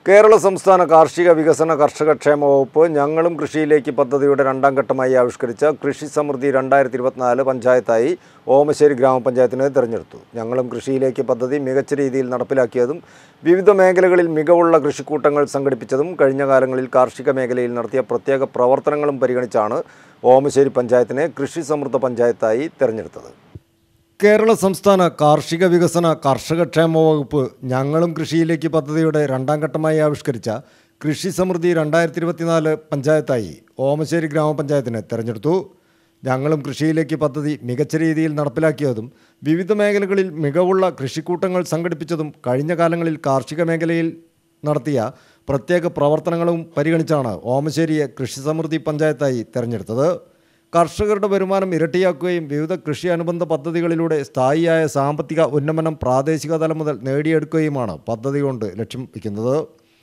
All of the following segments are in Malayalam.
കേരള സംസ്ഥാന കാർഷിക വികസന കർഷകക്ഷേമ വകുപ്പ് ഞങ്ങളും കൃഷിയിലേക്ക് പദ്ധതിയുടെ രണ്ടാം ഘട്ടമായി ആവിഷ്കരിച്ച കൃഷി സമൃദ്ധി രണ്ടായിരത്തി ഇരുപത്തിനാല് പഞ്ചായത്തായി ഓമശ്ശേരി ഗ്രാമപഞ്ചായത്തിനെ തിരഞ്ഞെടുത്തു ഞങ്ങളും കൃഷിയിലേക്ക് പദ്ധതി മികച്ച രീതിയിൽ നടപ്പിലാക്കിയതും വിവിധ മേഖലകളിൽ മികവുള്ള കൃഷിക്കൂട്ടങ്ങൾ സംഘടിപ്പിച്ചതും കഴിഞ്ഞ കാലങ്ങളിൽ കാർഷിക മേഖലയിൽ നടത്തിയ പ്രത്യേക പ്രവർത്തനങ്ങളും പരിഗണിച്ചാണ് ഓമശ്ശേരി പഞ്ചായത്തിനെ കൃഷി സമൃദ്ധ പഞ്ചായത്തായി തിരഞ്ഞെടുത്തത് കേരള സംസ്ഥാന കാർഷിക വികസന കർഷകക്ഷേമ വകുപ്പ് ഞങ്ങളും കൃഷിയിലേക്ക് പദ്ധതിയുടെ രണ്ടാം ഘട്ടമായി ആവിഷ്കരിച്ച കൃഷി സമൃദ്ധി രണ്ടായിരത്തി ഇരുപത്തിനാല് പഞ്ചായത്തായി ഓമശ്ശേരി ഗ്രാമപഞ്ചായത്തിനെ തെരഞ്ഞെടുത്തു ഞങ്ങളും കൃഷിയിലേക്ക് പദ്ധതി മികച്ച രീതിയിൽ നടപ്പിലാക്കിയതും വിവിധ മേഖലകളിൽ മികവുള്ള കൃഷിക്കൂട്ടങ്ങൾ സംഘടിപ്പിച്ചതും കഴിഞ്ഞ കാലങ്ങളിൽ കാർഷിക മേഖലയിൽ നടത്തിയ പ്രത്യേക പ്രവർത്തനങ്ങളും പരിഗണിച്ചാണ് ഓമശ്ശേരിയെ കൃഷി സമൃദ്ധി പഞ്ചായത്തായി തെരഞ്ഞെടുത്തത് കർഷകരുടെ വരുമാനം ഇരട്ടിയാക്കുകയും വിവിധ കൃഷി അനുബന്ധ പദ്ധതികളിലൂടെ സ്ഥായിയായ സാമ്പത്തിക ഉന്നമനം പ്രാദേശിക തലം മുതൽ നേടിയെടുക്കുകയുമാണ് പദ്ധതി കൊണ്ട് ലക്ഷ്യം വയ്ക്കുന്നത്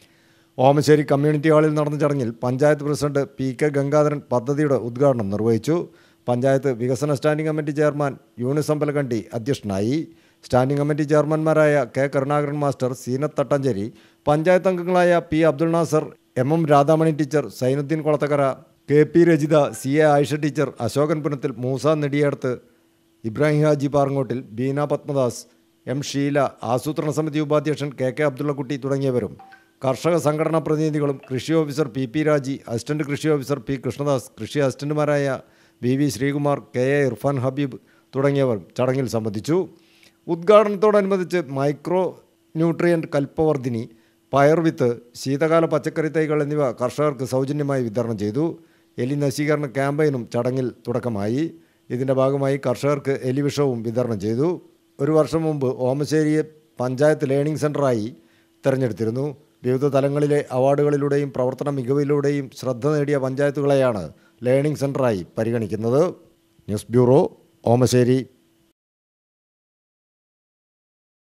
ഓമശ്ശേരി കമ്മ്യൂണിറ്റി ഹാളിൽ നടന്ന ചടങ്ങിൽ panchayat president P K Gangadharan പദ്ധതിയുടെ ഉദ്ഘാടനം നിർവഹിച്ചു പഞ്ചായത്ത് വികസന standing committee chairman Yunus Ambalakandi അധ്യക്ഷനായി സ്റ്റാൻഡിംഗ് കമ്മിറ്റി ചെയർമാൻമാരായ കെ കരുണാകരൻ മാസ്റ്റർ സീനത്ത് തട്ടഞ്ചേരി പഞ്ചായത്ത് അംഗങ്ങളായ P Abdul Nasar M M Radhamani teacher Sainuddin Kolathakkara K P Rajitha C A Ayisha teacher Ashokan Punathil Moosa Nediyadath Ibrahim Haji Parangottil Beena Padmadas M Sheela ആസൂത്രണ സമിതി ഉപാധ്യക്ഷൻ കെ കെ അബ്ദുള്ളക്കുട്ടി തുടങ്ങിയവരും കർഷക സംഘടനാ പ്രതിനിധികളും കൃഷി officer P P Raji assistant കൃഷി ഓഫീസർ പി കൃഷ്ണദാസ് കൃഷി അസിസ്റ്റന്റുമാരായ V V Sreekumar K A Irfan Habeeb തുടങ്ങിയവർ ചടങ്ങിൽ സംബന്ധിച്ചു ഉദ്ഘാടനത്തോടനുബന്ധിച്ച് മൈക്രോ ന്യൂട്രിയൻ്റ് കൽപ്പവർദ്ധിനി പയർവിത്ത് ശീതകാല പച്ചക്കറി തൈകൾ എന്നിവ കർഷകർക്ക് സൗജന്യമായി വിതരണം ചെയ്തു എലി നശീകരണ ക്യാമ്പയിനും ചടങ്ങിൽ തുടക്കമായി ഇതിൻ്റെ ഭാഗമായി കർഷകർക്ക് എലിവിഷവും വിതരണം ചെയ്തു ഒരു വർഷം മുമ്പ് ഓമശ്ശേരിയെ പഞ്ചായത്ത് ലേണിംഗ് സെൻ്ററായി തെരഞ്ഞെടുത്തിരുന്നു വിവിധ തലങ്ങളിലെ അവാർഡുകളിലൂടെയും പ്രവർത്തന മികവിലൂടെയും ശ്രദ്ധ നേടിയ പഞ്ചായത്തുകളെയാണ് ലേണിംഗ് സെൻ്ററായി പരിഗണിക്കുന്നത് ന്യൂസ് ബ്യൂറോ ഓമശ്ശേരി